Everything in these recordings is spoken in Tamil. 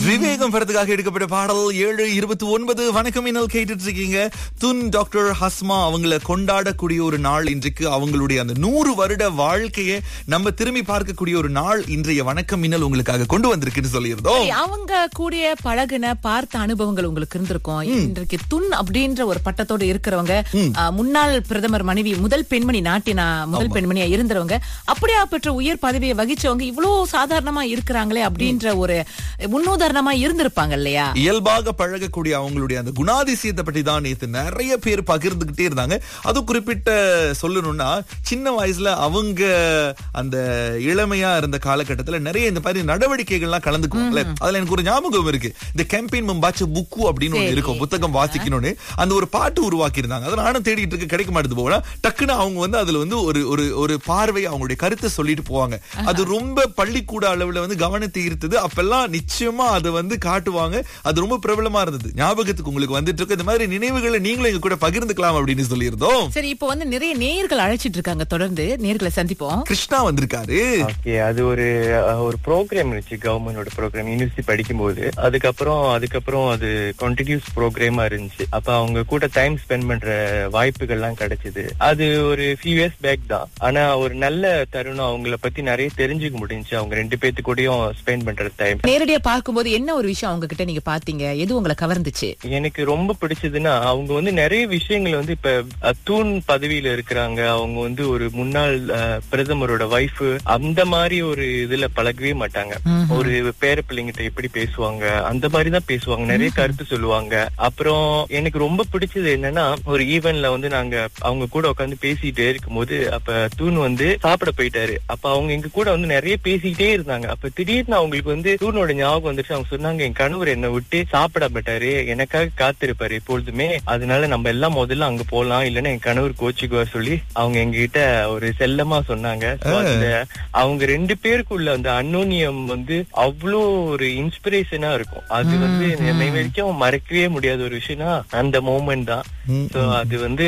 விவேகம் படத்துக்காக எடுக்கப்பட்ட பாடல் ஏழு இருபத்தி ஒன்பது வணக்கம் இன்னல் கேட்டுட்டு இருக்கீங்க துன் டாக்டர் ஹஸ்மா அவங்கள கொண்டாடக்கூடிய ஒரு நாள் இன்றைக்கு அவங்களுடைய அந்த நூறு வருட வாழ்க்கையை நம்ம திரும்பி பார்க்கக்கூடிய ஒரு நாள் இன்றைய வணக்கம் மின்னல் உங்களுக்காக கொண்டு வந்திருக்குன்னு சொல்லியிருந்தோம் சரி, அவங்க கூடிய பழகுன பார்த்த அனுபவங்கள் உங்களுக்கு இருந்திருக்கும் இன்றைக்கு துன் அப்படின்ற ஒரு பட்டத்தோட இருக்கிறவங்க ஆ, முன்னாள் பிரதமர் மனைவி முதல் பெண்மணி நாட்டின் ஆ, முதல் பெண்மணியா இருந்தவங்க அப்படியா பெற்ற உயர் பதவியை வகிச்சவங்க இவ்வளவு சாதாரணமா இருக்கிறாங்களே அப்படின்ற ஒரு முன்னுதாரணமா இருந்திருப்பாங்க இல்லையா இயல்பாக பழகக்கூடிய அவங்களுடைய அந்த குணாதிசயத்தை பற்றி தான் நேத்து நிறைய பேர் பகிர்ந்துகிட்டே இருந்தாங்க அது குறிப்பிட்ட சொல்லணும்னா சின்ன வயசுல அவங்க அந்த இளமையா இருந்த காலகட்டத்துல நிறைய இந்த மாதிரி நடவடிக்கைகள்லாம் கலந்துக்குவாங்கல்ல அதுல எனக்கு ஒரு ஞாபகம் இருக்கு இந்த கேம்பெயின் மம்பாச்சு புக்கு அப்படின்னு ஒண்ணு சரி. இருக்கும் புத்தகம் வாசிக்கணும்னு அந்த ஒரு பாட்டு உருவாக்கி இருந்தாங்க அதை நானும் தேடிட்டு இருக்க கிடைக்க மாட்டேது போனா டக்குன்னு அவங்க வந்து அதுல வந்து ஒரு ஒரு ஒரு பார்வை அவங்களுடைய கருத்தை சொல்லிட்டு போவாங்க அது ரொம்ப பள்ளிக்கூட அளவுல வந்து கவனத்தை ஈர்த்தது அப்பெல்லாம் நிச்சயமா அதை வந்து காட்டுவாங்க அது ரொம்ப பிரபலமா இருந்தது ஞாபகத்துக்கு உங்களுக்கு வந்துட்டு இருக்கு இந்த மாதிரி நினைவுகளை நீங்களும் எங்க கூட பகிர்ந்துக்கலாம் அப்படின்னு சொல்லியிருந்தோம் சரி இப்போ வந்து நிறைய நேயர்கள் அழைச்சிட்டு இருக்காங்க தொடர்ந்து நேர்களை சந்திப்போம் கிருஷ்ணா வந்திருக்காரு ஓகே அது ஒரு அஹ், ஒரு ப்ரோக்ராம் இருந்துச்சு கவர்மெண்டோட ப்ரோக்ராம் யூனிவர்சிட்டி படிக்கும்போது அதுக்கப்புறம் அதுக்கப்புறம் அது கண்டினியூஸ் ப்ரோக்ராமா இருந்துச்சு அப்ப அவங்க கூட டைம் ஸ்பெண்ட் பண்ற வாய்ப்புகள்லாம் கிடைச்சது அது ஒரு ஃபியூ இயர்ஸ் பேக் தான் ஆனா ஒரு நல்ல தருணம் அவங்கள பத்தி நிறைய தெரிஞ்சுக்க முடிஞ்சுச்சு அவங்க ரெண்டு பேத்து கூடயும் ஸ்பெண்ட் பண்ற டைம் நேரடியா பார்க்கும்போது என்ன ஒரு விஷயம் அவங்க கிட்ட நீங்க பாத்தீங்க எது உங்களை கவர்ந்துச்சு எனக்கு ரொம்ப பிடிச்சதுன்னா அவங்க வந்து நிறைய விஷயங்கள் வந்து இப்ப அஹ், தூண் பதவியில இருக்கிறாங்க அவங்க வந்து ஒரு முன்னாள் அஹ், பிரதமரோட வைஃப் அந்த மாதிரி ஒரு இதுல பழகவே மாட்டாங்க ஒரு பேர பிள்ளைங்கிட்ட எப்படி பேசுவாங்க அந்த மாதிரி தான் பேசுவாங்க நிறைய கருத்து சொல்லுவாங்க அப்புறம் எனக்கு ரொம்ப பிடிச்சது என்னன்னா ஒரு ஈவென்ட்ல வந்து நாங்க அவங்க கூட உட்காந்து பேசிட்டே இருக்கும்போது அப்ப தூண் வந்து சாப்பிட போயிட்டாரு அப்ப அவங்க எங்க கூட வந்து நிறைய பேசிக்கிட்டே இருந்தாங்க அப்ப திடீர்னு அவங்களுக்கு வந்து தூணோட ஞாபகம் வந்துச்சு அவங்க சொன்னாங்க என் கணவர் என்னை விட்டு சாப்பிட மாட்டாரு எனக்காக காத்திருப்பாரு எப்பொழுதுமே அதனால நம்ம எல்லாம் முதல்ல அங்க போலாம் இல்லைன்னா என் கணவர் கோச்சுக்குவார் சொல்லி அவங்க எங்க கிட்ட ஒரு செல்லமா சொன்னாங்க So, அதுல அவங்க ரெண்டு பேருக்குள்ள அந்த அன்னோனியம் வந்து அவ்வளோ ஒரு இன்ஸ்பிரேஷனா இருக்கும் அது வந்து என்னை வரைக்கும் மறக்கவே முடியாத ஒரு விஷயம்னா அந்த மூமெண்ட் தான் ம், சோ அது வந்து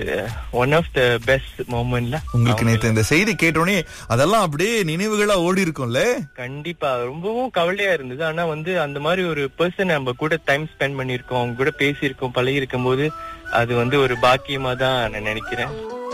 ஒன் ஆஃப் த பெஸ்ட் மூமெண்ட்ல உங்களுக்கு நேத்து இந்த செய்தி கேட்டோடனே அதெல்லாம் அப்படியே நினைவுகளா ஓடி இருக்கும்ல கண்டிப்பா ரொம்பவும் கவலையா இருந்தது ஆனா வந்து அந்த மாதிரி ஒரு பர்சன் நம்ம கூட டைம் ஸ்பெண்ட் பண்ணிருக்கோம் அவங்க கூட பேசியிருக்கோம் பழகி போது அது வந்து ஒரு பாக்கியமா தான் நான் நினைக்கிறேன்